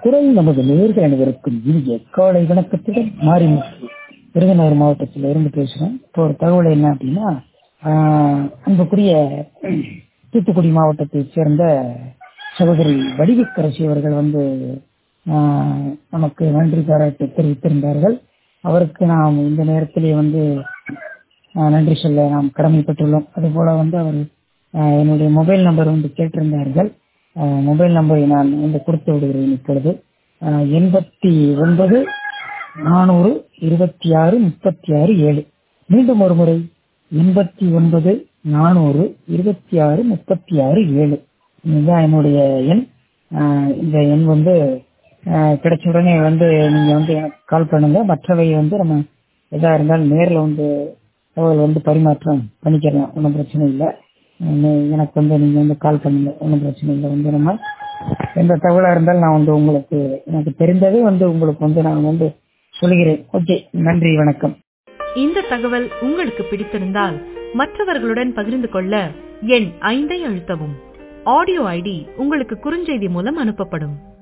குரல் நமது நேர்கள் அனைவருக்கும் இனிய காலை வணக்கத்துடன் மாறி விருதுநகர் மாவட்டத்தில் இருந்து பேசுகிறேன் இப்போ ஒரு தகவல் என்ன அப்படின்னா ஆஹ், அன்புக்குரிய தூத்துக்குடி மாவட்டத்தைச் சேர்ந்த சகோதரி வடிவுக்கரசி அவர்கள் வந்து ஆஹ், நமக்கு நன்றி பாராட்டு தெரிவித்திருந்தார்கள் அவருக்கு நாம் இந்த நேரத்திலே வந்து ஆஹ், நன்றி சொல்ல நாம் கடமைப்பட்டுள்ளோம் அதுபோல வந்து அவர் ஆஹ், என்னுடைய மொபைல் நம்பர் வந்து கேட்டிருந்தார்கள் ஆஹ், மொபைல் நம்பரை நான் வந்து கொடுத்து விடுகிறேன் இப்பொழுது ஆஹ், எண்பத்தி ஒன்பது நானூறு இருபத்தி ஆறு முப்பத்தி ஆறு ஏழு மீண்டும் ஒரு முறை எண்பத்தி ஒன்பது நானூறு இருபத்தி ஆறு முப்பத்தி ஆறு ஏழு இதுதான் என்னுடைய எண் ஆஹ், இந்த எண் வந்து ஆஹ், கிடைச்ச உடனே வந்து நீங்க வந்து எனக்கு கால் பண்ணுங்க மற்றவை வந்து நம்ம எதா இருந்தாலும் நேர்ல வந்து தகவல் வந்து பரிமாற்றம் பண்ணிக்கலாம் ஒன்றும் பிரச்சனை இல்லை நீ- எனக்கு வந்து நீங்க வந்து கால் பண்ணுங்க ஒன்றும் பிரச்சனை இல்லை வந்து நம்ம எந்த தகவலா இருந்தாலும் நான் வந்து உங்களுக்கு எனக்கு தெரிந்ததை வந்து உங்களுக்கு வந்து நான் வந்து சொல்கிறேன் ஓகே நன்றி வணக்கம் இந்த தகவல் உங்களுக்கு பிடித்திருந்தால் மற்றவர்களுடன் பகிர்ந்து கொள்ள எண் ஐந்தை அழுத்தவும் ஆடியோ ஐடி உங்களுக்கு குறுஞ்செய்தி மூலம் அனுப்பப்படும்